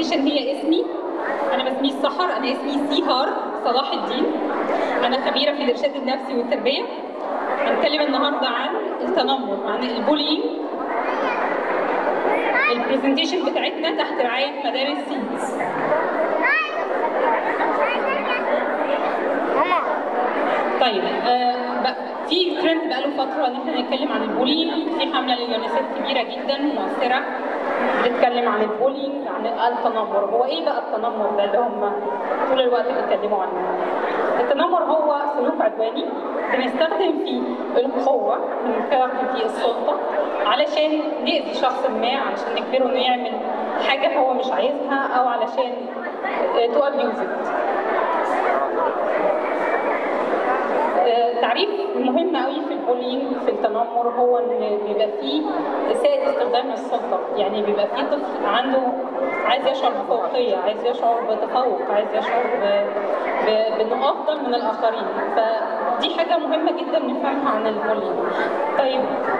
البرزنتيشن هي اسمي انا ما اسميش سحر انا اسمي سيهار صلاح الدين انا خبيره في الارشاد النفسي والتربيه هنتكلم النهارده عن التنمر عن البولينج البرزنتيشن بتاعتنا تحت رعايه مدارس سيدز طيب آه بقى في ترند بقاله فتره ان احنا نتكلم عن البولينج في حمله لليونيسيف كبيره جدا مؤثره بتتكلم عن البولينج عن التنمر هو ايه بقى التنمر ده اللي هم طول الوقت بيتكلموا عنه التنمر هو سلوك عدواني بنستخدم فيه القوة بنستخدم فيه السلطة علشان نأذي شخص ما علشان نجبره انه يعمل حاجة هو مش عايزها او علشان تو ابيوز تعريف مهم قوي في البولينج في التنمر هو ان بيبقى فيه اساءة استخدام السلطة يعني بيبقى فيه طفل عنده عايز يشعر بفوقية عايز يشعر بتفوق عايز يشعر ب... ب... بانه افضل من الاخرين فدي حاجة مهمة جدا نفهمها عن البولينج طيب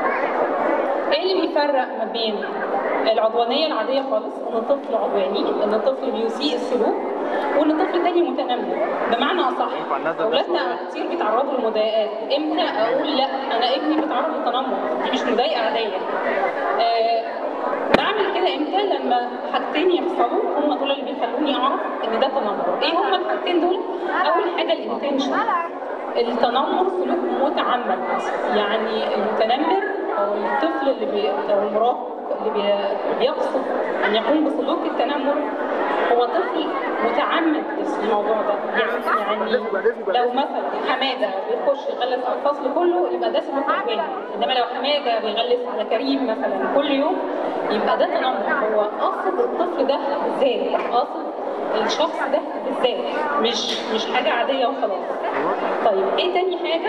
ايه اللي بيفرق ما بين العدوانية العادية خالص ان الطفل عدواني ان الطفل بيسيء السلوك وان طفل تاني متنمر بمعنى اصح اولادنا كتير بيتعرضوا لمضايقات امتى اقول لا انا ابني بيتعرض للتنمر دي مش مضايقه عاديه آه بعمل كده امتى لما حاجتين يحصلوا هم دول اللي بيخلوني اعرف ان ده تنمر ايه هم الحاجتين دول اول حاجه الانتنشن التنمر سلوك متعمد يعني المتنمر او الطفل اللي بي او المراهق اللي بيقصد ان يقوم بسلوك التنمر هو طفل متعمد في الموضوع ده يعني يعني لو مثلا حماده بيخش يغلس على الفصل كله يبقى ده سلوك عدواني انما لو حماده بيغلس على كريم مثلا كل يوم يبقى ده تنمر هو قصد الطفل ده بالذات قصد الشخص ده بالذات مش مش حاجه عاديه وخلاص طيب ايه تاني حاجه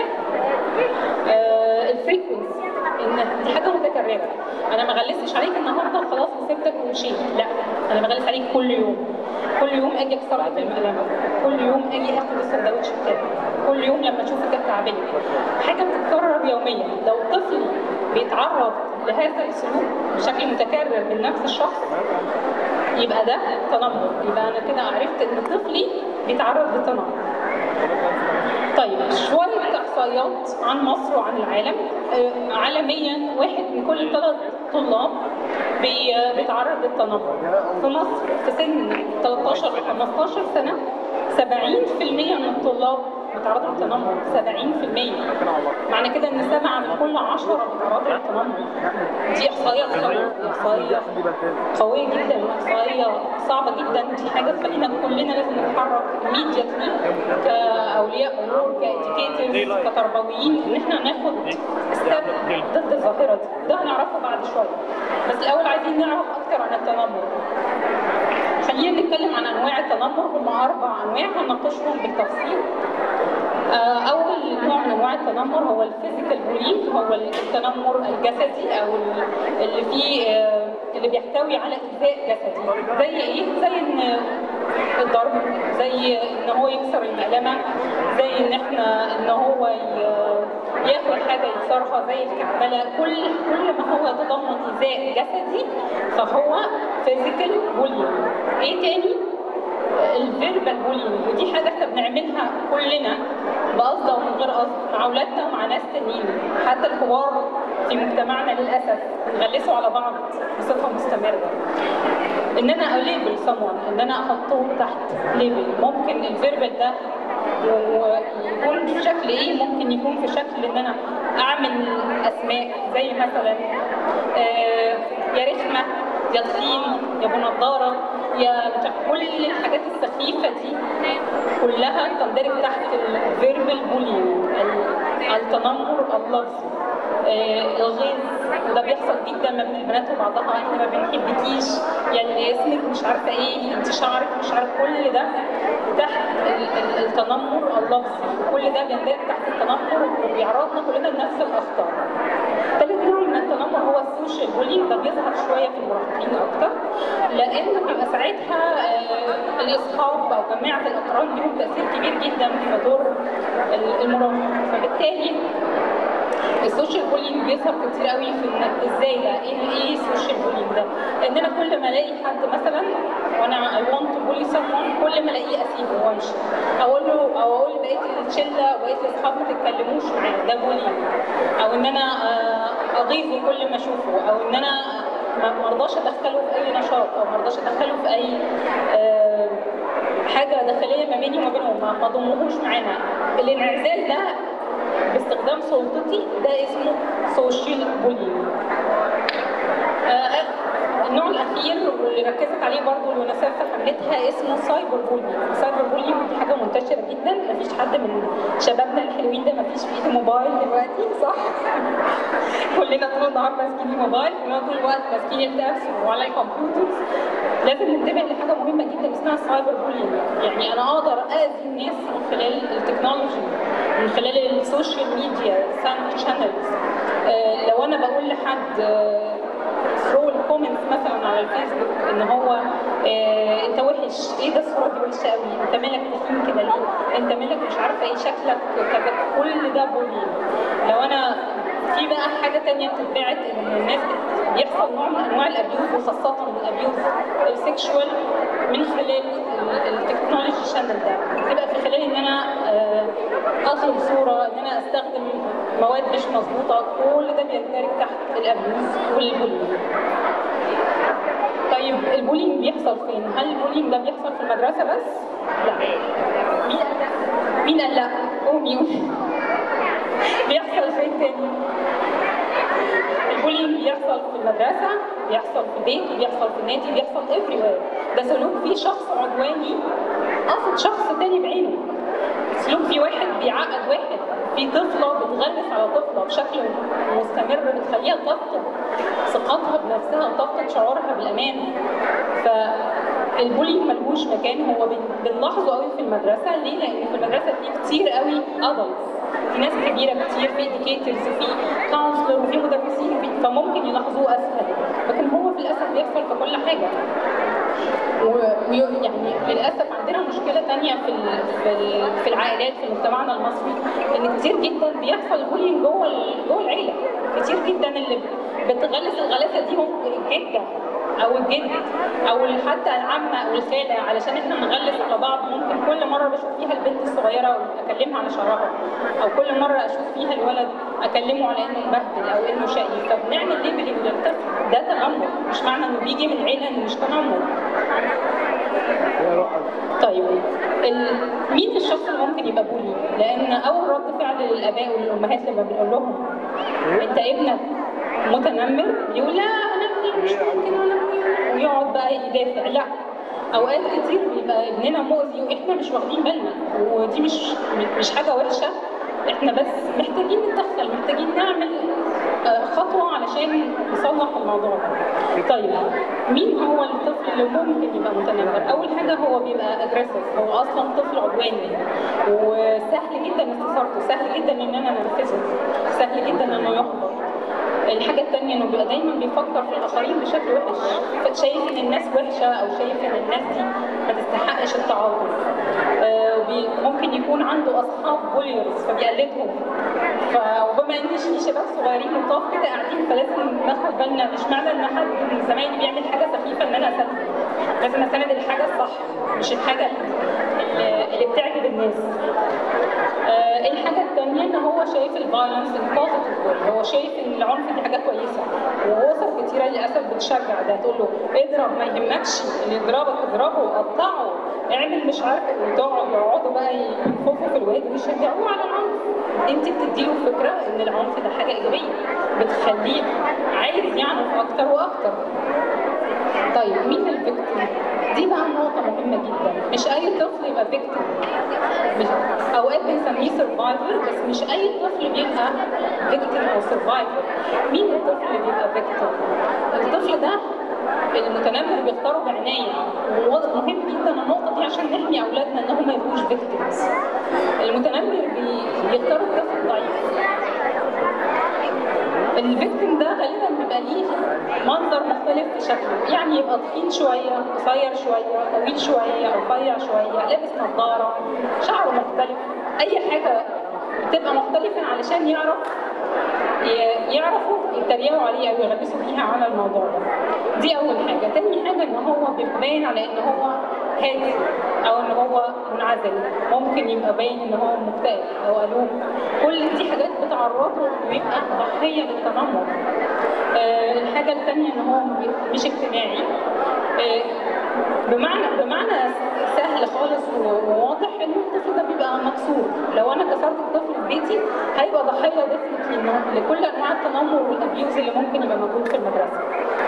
آه الفريكونسي ان دي حاجه متكرره انا ما غلستش عليك النهارده وخلاص وسبتك ومشيت لا انا بغلس عليك كل يوم كل يوم اجي اكسر لك المقلمه كل يوم اجي اخد السندوتش بتاعي كل يوم لما اشوفك التعبيه حاجه بتتكرر يوميا لو طفل بيتعرض لهذا السلوك بشكل متكرر من نفس الشخص يبقى ده تنمر يبقى انا كده عرفت ان طفلي بيتعرض للتنمر طيب شوية إحصائيات عن مصر وعن العالم آه عالميا واحد من كل ثلاث طلاب بي بيتعرض للتنمر في مصر في سن 13 ل 15 سنة 70% من الطلاب بيتعرضوا للتنمر 70% معنى كده ان سبعة من كل 10 بيتعرضوا للتنمر دي احصائيات قوية احصائية قوية جدا احصائية صعبة جدا دي حاجة تخلينا كلنا لازم نتحرك immediately كاولياء امور كاتيكيترز كتربويين ان احنا ناخد ستيب ضد الظاهرة دي ده هنعرفه بعد شوية بس الاول عايزين نعرف اكتر عن التنمر خلينا نتكلم عن انواع التنمر هم اربع انواع هنناقشهم بالتفصيل اول نوع من انواع التنمر هو الفيزيكال بولينج هو التنمر الجسدي او اللي فيه اللي بيحتوي على ايذاء جسدي زي ايه زي ان الضرب زي ان هو يكسر المقلمه زي ان احنا ان هو ياخد حاجه يكسرها زي الكعبله كل كل ما هو يتضمن ايذاء جسدي فهو فيزيكال بولينج ايه تاني الفيربال بولينج ودي حاجه احنا بنعملها كلنا بقصد او من غير قصد مع اولادنا ومع ناس تانيين حتى الكبار في مجتمعنا للاسف بنغلسوا على بعض بصفه مستمره ان انا اليبل someone ان انا احطه تحت ليبل ممكن الفيربال ده ويكون في شكل ايه ممكن يكون في شكل ان انا اعمل اسماء زي مثلا آه يا رخمه يا تخين يا ابو نضاره يا كل الحاجات السخيفه دي كلها تندرج تحت الفيربال بولينج التنمر اللفظي آه الغيظ وده بيحصل جدا ما بين البنات وبعضها احنا ما بنحبكيش يعني اسمك مش عارفه ايه انت شعرك مش عارف كل ده تحت التنمر اللفظي كل ده بيندرج تحت التنمر وبيعرضنا كلنا لنفس الاخطار ثالث نوع من التنمر هو السوشيال بولينج ده بيظهر شويه في المراهقين اكتر لان بيبقى ساعتها آه الاصحاب او جماعه الاقران ليهم تاثير كبير جدا في دور المراهق فبالتالي السوشيال بولينج بيظهر كتير قوي في انك ازاي ده ايه ايه السوشيال بولينج ده ان انا كل ما الاقي حد مثلا وانا اي ونت تو بولي someone كل ما الاقيه اسيبه وامشي اقول له او اقول لبقيه الشله وبقيه الاصحاب ما تتكلموش معاه ده بولينج او ان انا آه، اغيظه كل ما اشوفه او ان انا ما ما ارضاش ادخله في اي نشاط او ما ارضاش ادخله في اي آه، حاجه داخليه ما بيني وما بينهم ما ما اضمهوش معانا الانعزال ده باستخدام سلطتي ده اسمه سوشيال بولينج النوع الاخير واللي ركزت عليه برضو اليونيسيف في حملتها اسمه سايبر بولينج السايبر بولينج دي حاجه منتشره جدا مفيش حد من شبابنا الحلوين ده مفيش في ايده موبايل دلوقتي صح كلنا طول النهار ماسكين موبايل كلنا طول الوقت ماسكين التابس وعلى الكمبيوترز لازم ننتبه لحاجه مهمه جدا اسمها السايبر بولينج يعني انا اقدر اذي الناس من خلال التكنولوجي من خلال السوشيال ميديا سام شانلز لو انا بقول لحد آه، ثرو الكومنتس مثلا على الفيسبوك ان هو آه انت وحش ايه ده الصوره دي وحشه قوي انت مالك تخين كده ليه انت مالك مش عارفه ايه شكلك كذا كل ده بولينج لو انا في بقى حاجه تانية بتتبعت ان الناس بت- بيحصل نوع من انواع الابيوز وخاصه الابيوز السكشوال من خلال ال- التكنولوجي شانل ده بتبقى في خلال ان انا آه، اطلب صوره ان انا استخدم مواد مش مظبوطه كل ده بيندرج تحت الابيوز والبولينج طيب البولينج بيحصل فين؟ هل البولينج ده بيحصل في المدرسه بس؟ لا مين قال لا؟ مين قال لا؟ قومي قومي بيحصل فين تاني؟ البولينج بيحصل في المدرسة بيحصل في البيت بيحصل في النادي بيحصل everywhere ده سلوك فيه شخص عدواني قصد شخص تاني بعينه سلوك في واحد بيعقد واحد في طفلة بتغلس على طفلة بشكل مستمر بتخليها تفقد ثقتها بنفسها وتفقد شعورها بالأمان فالبولينج ملهوش مكان هو بن- بنلاحظه قوي في المدرسة ليه؟ لأن في المدرسة في كتير قوي adults في ناس كبيرة كتير في educators وفي كونسلر وفي مدرسين وفي فممكن يلاحظوه أسهل لكن هو في الأسف بيحصل في كل حاجة ويعني للاسف عندنا مشكله تانية في ال- في ال- في العائلات في مجتمعنا المصري ان كتير جدا بيحصل بولينج جوه ال- جوه العيله كتير جدا اللي بتغلس الغلاسه دي هم الجده او الجد او حتى العمه او الخاله علشان احنا نغلس على بعض ممكن كل مره بشوف فيها البنت الصغيره اكلمها على شعرها او كل مره اشوف فيها الولد اكلمه على انه مبهدل او انه شقي فبنعمل ليبلنج للطفل ده تنمر مش معنى انه بيجي من عيله انه مش تنمر طيب ال... مين الشخص اللي ممكن يبقى بولي؟ لان اول رد فعل للاباء والامهات لما بنقول لهم انت ابنك متنمر يقول لا انا ابني مش ممكن انا ابني ويقعد بقى يدافع لا اوقات كتير بيبقى ابننا مؤذي واحنا مش واخدين بالنا ودي مش مش حاجه وحشه احنا بس محتاجين نتدخل محتاجين نعمل آه، خطوه علشان نصلح الموضوع ده طيب مين هو الطفل اللي ممكن يبقى متنمر اول حاجه هو بيبقى اجريسيف هو اصلا طفل عدواني وسهل جدا استثارته سهل جدا ان انا انرفزه سهل جدا انه يحبط الحاجة التانية انه بيبقى دايما بيفكر في الاخرين بشكل وحش شايف ان الناس وحشة او شايف ان الناس دي ما تستحقش التعاطف آه، وبي- ممكن يكون عنده اصحاب بوليرز فبيقلدهم ف وبما ان في شباب صغيرين لطاف كده قاعدين فلازم ناخد بالنا مش معنى ان حد من زمايلي بيعمل حاجة سخيفة ان انا اساند لازم اساند الحاجة الصح مش الحاجة اللي, اللي بتعجب الناس آه، الحاجة التانية ان هو شايف الفايلنس البوزيتيف واي هو شايف ان العنف دي حاجة كويسة ووصف كتيرة للأسف بتشجع ده تقول له اضرب ما يهمكش اللي يضربك اضربه قطعه اعمل مش عارف وتقعد يقعدوا بقى ينفخوا في الواد ويشجعوه على العنف انت بتديله فكرة ان العنف ده حاجة ايجابية بتخليه عايز يعنف اكتر واكتر طيب مين الفيكتيم؟ دي بقى نقطة مهمة جدا، مش أي طفل يبقى فيكتيم. مش أوقات بنسميه سرفايفر بس مش أي طفل بيبقى فيكتيم أو سرفايفر. مين الطفل اللي بيبقى فيكتيم؟ الطفل ده المتنمر بيختاره بعناية وواضح مهم جدا النقطة دي عشان نحمي أولادنا إنهم ما يبقوش فيكتيمز. المتنمر بي- بيختار الطفل الضعيف الفيكتيم ده غالبا بيبقى ليه منظر مختلف في شكله يعني يبقى تخين شويه قصير شويه طويل شويه رفيع شويه لابس نظاره شعره مختلف اي حاجه تبقى مختلفه علشان يعرف ي- يعرفوا يتريقوا عليه او يغلسوا فيها على الموضوع ده دي اول حاجه تاني حاجه ان هو بيبقى باين على ان هو هادي او ان هو منعزل ممكن يبقى باين ان هو مكتئب او قلوب كل دي حاجات بتعرضه ويبقى ضحيه للتنمر آه، الحاجه الثانيه ان هو بي- مش اجتماعي آه، بمعنى بمعنى سهل خالص و- وواضح ان الطفل ده بيبقى مكسور لو انا كسرت الطفل في بيتي هيبقى ضحيه ديفنتلي لكل انواع التنمر والابيوز اللي ممكن يبقى موجود في المدرسه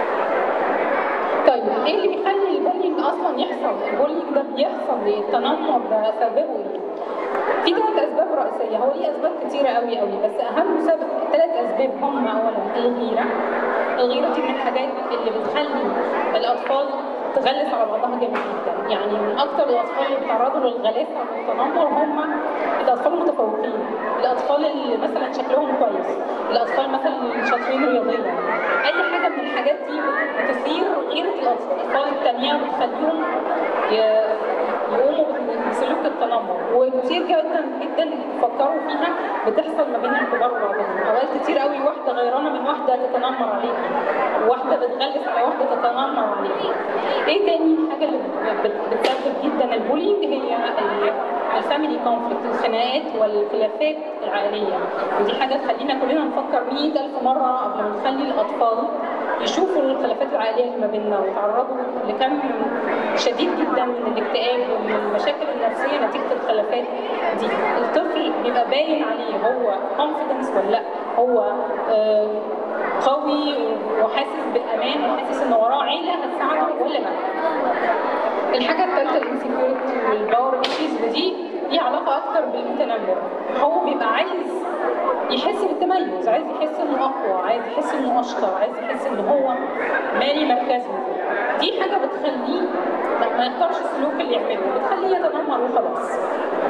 طيب ايه اللي بيخلي البولينج اصلا يحصل؟ البولينج ده بيحصل ليه؟ التنمر ده سببه ايه؟ في ثلاث اسباب رئيسيه هو ليه اسباب كتيره قوي قوي بس اهم سبب ثلاث اسباب هم اولا الغيره الغيره دي من الحاجات اللي بتخلي الاطفال تغلس على بعضها جامد جدا يعني من اكتر الاطفال اللي بيتعرضوا للغلاسه والتنمر هم الاطفال المتفوقين الاطفال اللي مثلا شكلهم كويس الاطفال مثلا شاطرين رياضيا اي حاجه من الحاجات دي بتثير غيره الاطفال التانيه وبتخليهم ي- يقوموا بسلوك التنمر وكتير جدا جدا فكروا فيها بتحصل ما بين الكبار وبعضهم اوقات كتير قوي واحده غيرانه من واحده تتنمر عليها واحده بتغلس على واحده تتنمر عليها ايه تاني الحاجه اللي بت- بت- بتسبب جدا البولينج هي ال- الفاميلي كونفليكت الخناقات والخلافات العائليه ودي حاجه تخلينا كلنا نفكر 100000 مره قبل ما نخلي الاطفال يشوفوا الخلافات العائليه اللي ما بيننا ويتعرضوا لكم شديد جدا من الاكتئاب ومن المشاكل النفسيه نتيجه الخلافات دي الطفل بيبقى باين عليه هو كونفيدنس ولا لا هو آه، قوي وحاسس بالامان وحاسس ان وراه عيله هتساعده ولا لا الحاجه الثالثه الانسكيورتي والباور ايشيز ودي ليها علاقه اكتر بالمتنمر هو بيبقى عايز يحس بالتميز عايز يحس انه اقوى عايز يحس انه اشطر عايز يحس ان هو مالي مركزه دي حاجه بتخليه ما- ما يختارش السلوك اللي يعمله بتخليه يتنمر وخلاص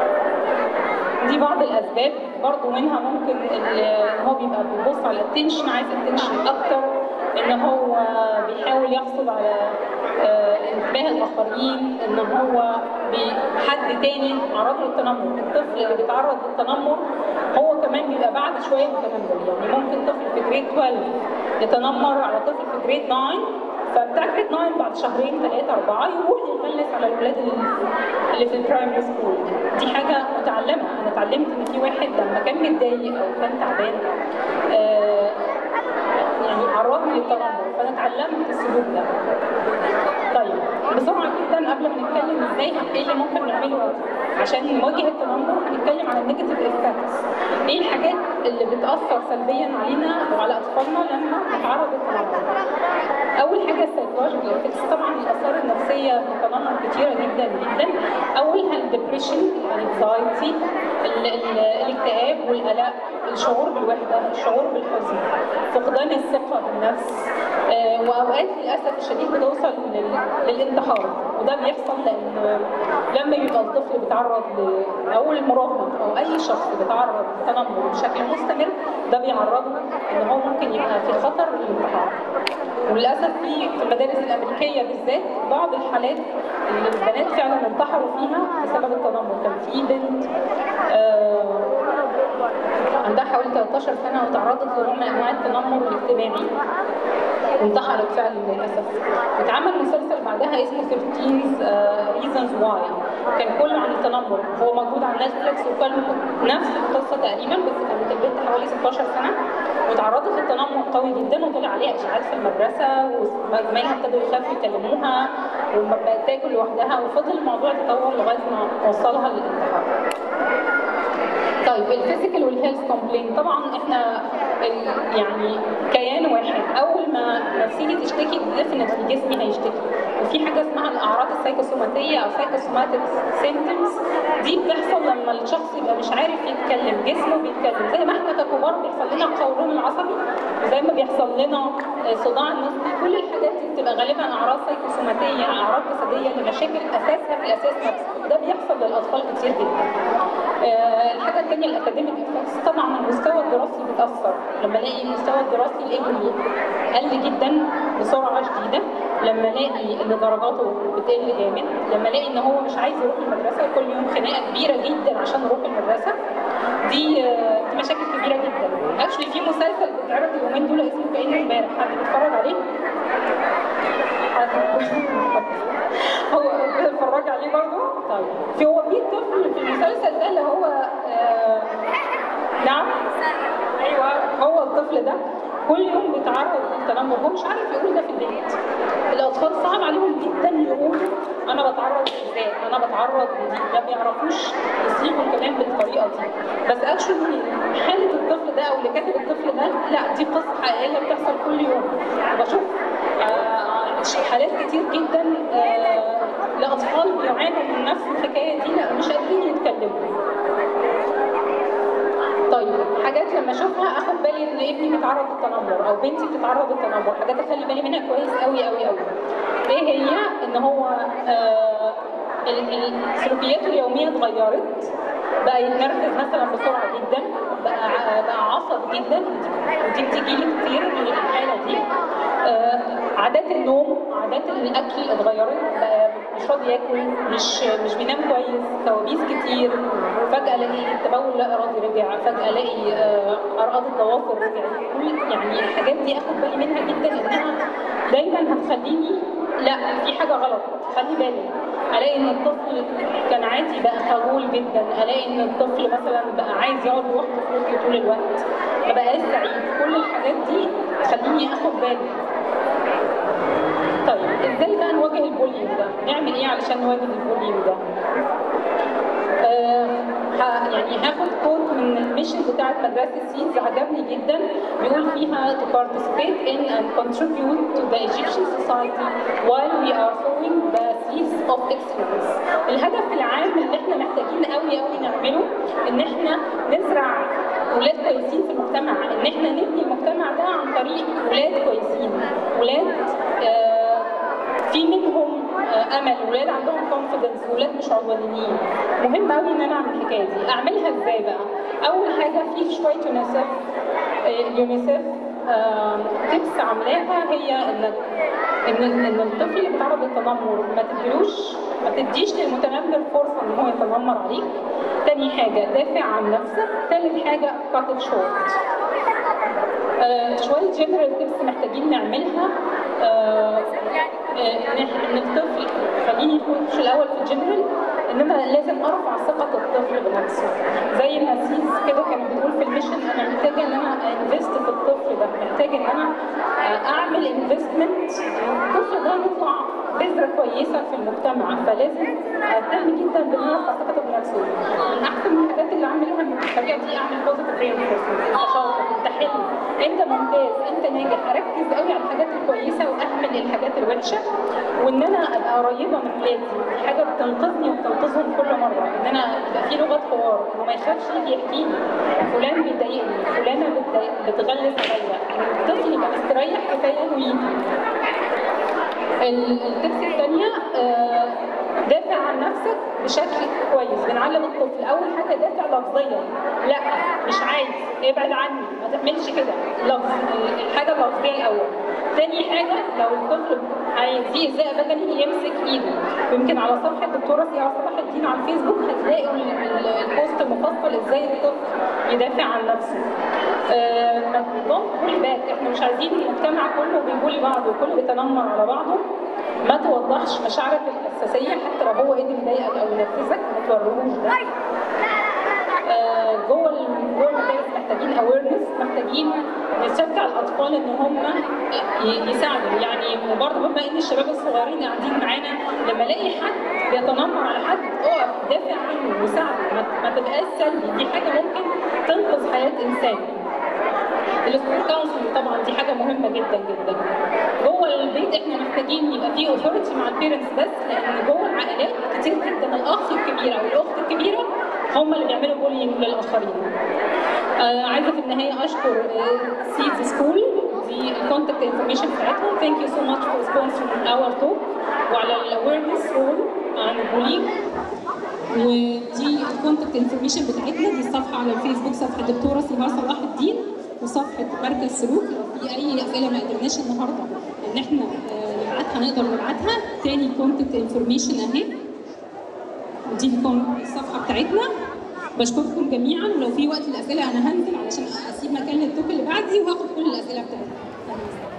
دي بعض الاسباب برضو منها ممكن ال- ان هو بيبقى بيبص على التنشن عايز التنشن اكتر ان هو بيحاول يحصل على آه، انتباه الاخرين ان هو بحد تاني عرض له التنمر الطفل اللي بيتعرض للتنمر هو كمان بيبقى بعد شويه متنمر يعني ممكن طفل في جريد 12 يتنمر على طفل في جريد 9 فبتاع جريد 9 بعد شهرين ثلاثه اربعه يروح يغلس على الاولاد اللي اللي في البرايمري سكول دي حاجه متعلمه انا اتعلمت ان في واحد لما كان متضايق او كان تعبان آه، يعني عرضني للتنمر فانا اتعلمت السلوك ده طيب بسرعه جدا قبل ما نتكلم ازاي ايه اللي ممكن نعمله عشان نواجه التنمر هنتكلم عن النيجاتيف افكتس ايه الحاجات اللي بتاثر سلبيا علينا وعلى اطفالنا لما نتعرض للتنمر اول حاجه السايكولوجيكال افكتس طبعا الاثار النفسيه في التنمر كتيره جدا جدا اولها الدبريشن الانكزايتي الاكتئاب والقلق الشعور بالوحده الشعور بالحزن فقدان الثقه بالنفس آه، واوقات للاسف الشديد بتوصل لل- للانتحار وده بيحصل لان لما يبقى الطفل بيتعرض ل او المراهق او اي شخص بيتعرض للتنمر بشكل مستمر ده بيعرضه ان هو ممكن يبقى في خطر للانتحار وللاسف في في المدارس الامريكيه بالذات بعض الحالات اللي البنات فعلا انتحروا فيها بسبب التنمر كان في بنت آه، عندها حوالي 13 سنه وتعرضت لنوع من انواع التنمر الاجتماعي وانتحرت فعلا للاسف اتعمل مسلسل بعدها اسمه 13 ريزونز واي كان كله عن التنمر هو موجود على نتفليكس وكان نفس القصه تقريبا بس كانت البنت حوالي 16 سنه وتعرضت للتنمر قوي جدا وطلع عليها اشاعات في المدرسه وزمايلها ابتدوا يخافوا يكلموها وبقت تاكل لوحدها وفضل الموضوع يتطور لغايه ما وصلها للانتحار طيب الفيزيكال والهيلث كومبلين طبعا احنا ال- يعني كيان واحد اول ما نفسيتي تشتكي ديفنتلي جسمي هيشتكي وفي حاجه اسمها الاعراض السايكوسوماتيه او سايكوسوماتيك سيمتومز دي بتحصل لما الشخص يبقى مش عارف يتكلم جسمه بيتكلم زي ما احنا ككبار بيحصل لنا القولون العصبي وزي ما بيحصل لنا آه، صداع النصفي كل الحاجات دي بتبقى غالبا اعراض سايكوسوماتيه اعراض جسديه لمشاكل اساسها في الاساس نفسه ده بيحصل للاطفال كتير جدا آه، الحاجه الثانيه الاكاديميك افكتس طبعا المستوى الدراسي بيتاثر لما الاقي المستوى الدراسي الابني قل جدا بسرعه شديده لما الاقي ان درجاته بتقل جامد لما الاقي ان هو مش عايز يروح المدرسه كل يوم خناقه كبيره جدا عشان يروح المدرسه دي آه، دي مشاكل كبيره جدا اكشلي في مسلسل بيتعرض اليومين دول اسمه كانه امبارح حد بيتفرج عليه؟ هو بتتفرج عليه برضه؟ طيب في هو في طفل في المسلسل ده اللي هو آه نعم ايوه هو الطفل ده كل يوم بيتعرض للتنمر هو مش عارف يقول ده في البيت الاطفال صعب عليهم جدا يقولوا انا بتعرض ازاي انا بتعرض لدي ما بيعرفوش يصيغوا الكلام بالطريقه دي بس اكشولي حاله الطفل ده او اللي كاتب الطفل ده لا دي قصه حقيقيه بتحصل كل يوم بشوف آه، حالات كتير جدا آه، لاطفال بيعانوا من نفس الحكايه دي لا مش قادرين يتكلموا طيب حاجات لما اشوفها اخد بالي ان ابني بيتعرض للتنمر او بنتي بتتعرض للتنمر حاجات اخلي بالي منها كويس قوي قوي قوي ايه هي ان هو آه ال- ال- سلوكياته اليوميه اتغيرت بقى يتنرفز مثلا بسرعه جدا بقى ع- بقى عصبي جدا ودي بتيجي لي كتير من الحاله دي آه عادات النوم عادات الاكل اتغيرت بقى مش راضي ياكل مش مش بينام كويس كوابيس كتير فجاه الاقي التبول لا ارادي رجع فجاه الاقي آه، ارقاد الضوافر رجعت كل يعني الحاجات دي اخد بالي منها جدا لانها دايما هتخليني لا في حاجه غلط خلي بالي الاقي ان الطفل كان عادي بقى خجول جدا الاقي ان الطفل مثلا بقى عايز يقعد لوحده في اوضته طول الوقت ما بقاش سعيد كل الحاجات دي تخليني اخد بالي طيب ازاي بقى نواجه البولينج ده؟ نعمل ايه علشان نواجه البولينج ده؟ آه ه- يعني هاخد كود من الميشن بتاعت مدرسة سيدز عجبني جدا بيقول فيها to participate in and contribute to the Egyptian society while we are sowing the seeds of excellence. الهدف العام اللي احنا محتاجين قوي قوي نعمله ان احنا نزرع ولاد كويسين في المجتمع ان احنا نبني المجتمع ده عن طريق ولاد كويسين ولاد آه في منهم آه، امل ولاد عندهم كونفيدنس ولاد مش عدوانيين مهم قوي ان انا اعمل الحكايه دي اعملها ازاي بقى اول حاجه في شويه يونيسف آه، يونيسف تبس عاملاها هي انك ان ان الطفل اللي بيتعرض للتنمر ما تديلوش ما تديش للمتنمر فرصه ان هو يتنمر عليك تاني حاجه دافع عن نفسك تالت حاجه كات شورت آه، شويه جنرال تيبس محتاجين نعملها آه، آه، ان إحنا- ان الطفل خليني نقول في الاول في الجنرال ان انا لازم ارفع ثقه الطفل بنفسه زي ما سيس كده كانت بتقول في الميشن انا محتاجه ان انا انفست في الطفل ده محتاجه ان انا آه، اعمل انفستمنت الطفل ده يطلع بذره كويسه في المجتمع فلازم اهتم جدا بان انا ارفع ثقته بنفسه من احسن الحاجات اللي اعملها من الطريقه دي اعمل بوزيتيف رينفورسمنت انت شاطر انت حلو انت ممتاز انت ناجح اركز قوي على الحاجات الكويسه واهمل الحاجات الوحشه وان انا ابقى قريبه من ولادي دي حاجه بتنقذني وبتنقذهم كل مره ان انا يبقى في لغه حوار انه ما يخافش يجي يحكي لي فلان بيضايقني فلانه بتضايق بتغلس عليا الطفل يبقى مستريح كفايه انه يجي ال- التبس الثانية آه، دافع عن نفسك بشكل كويس بنعلم الطفل أول حاجة دافع لفظيا لا مش عايز ابعد عني ما تعملش كده لفظ ال- الحاجة اللفظية الأول تاني حاجة لو الطفل عايز فيه إزاء بدني يمسك إيده يمكن على صفحة الدكتورة سيارة صلاح الدين على الفيسبوك هتلاقوا ال- ال- البوست المفصل إزاي الطفل يدافع عن نفسه آه، دونت بولي باك احنا مش عايزين المجتمع كله بيبولي بعضه وكله بيتنمر على بعضه ما توضحش مشاعرك الاساسيه حتى لو هو قدر يضايقك او ينرفزك ما توريهوش ده آه، جوه ال- جوه المدارس محتاجين اويرنس محتاجين نشجع الاطفال ان هم ي- يساعدوا يعني وبرضه بما ان الشباب الصغيرين قاعدين معانا لما الاقي حد بيتنمر على حد اقف دافع عنه وساعده ما, ما تبقاش سلبي دي حاجه ممكن تنقذ حياه انسان السكول كونسل طبعا دي حاجه مهمه جدا جدا جوه البيت احنا محتاجين يبقى في اوثورتي مع البيرنتس بس لان جوه العائلات كتير جدا الاخ الكبير او الاخت الكبيره هم اللي بيعملوا بولينج للاخرين آه عايزه في النهايه اشكر سيدز سكول دي الكونتاكت انفورميشن بتاعتهم ثانك يو سو ماتش فور سبونسرنج اور توك وعلى الاويرنس رول عن البولينج ودي الكونتاكت انفورميشن بتاعتنا دي الصفحه على الفيسبوك صفحه الدكتوره سهار صلاح الدين وصفحه مركز سلوك لو في اي اسئله ما قدرناش النهارده ان احنا آه، نبعتها نقدر نبعتها تاني كونتاكت انفورميشن اهي ودي الكون- الصفحه بتاعتنا بشكركم جميعا ولو في وقت الاسئله انا هنزل علشان اسيب مكان للتوك اللي بعدي وهاخد كل الاسئله بتاعتكم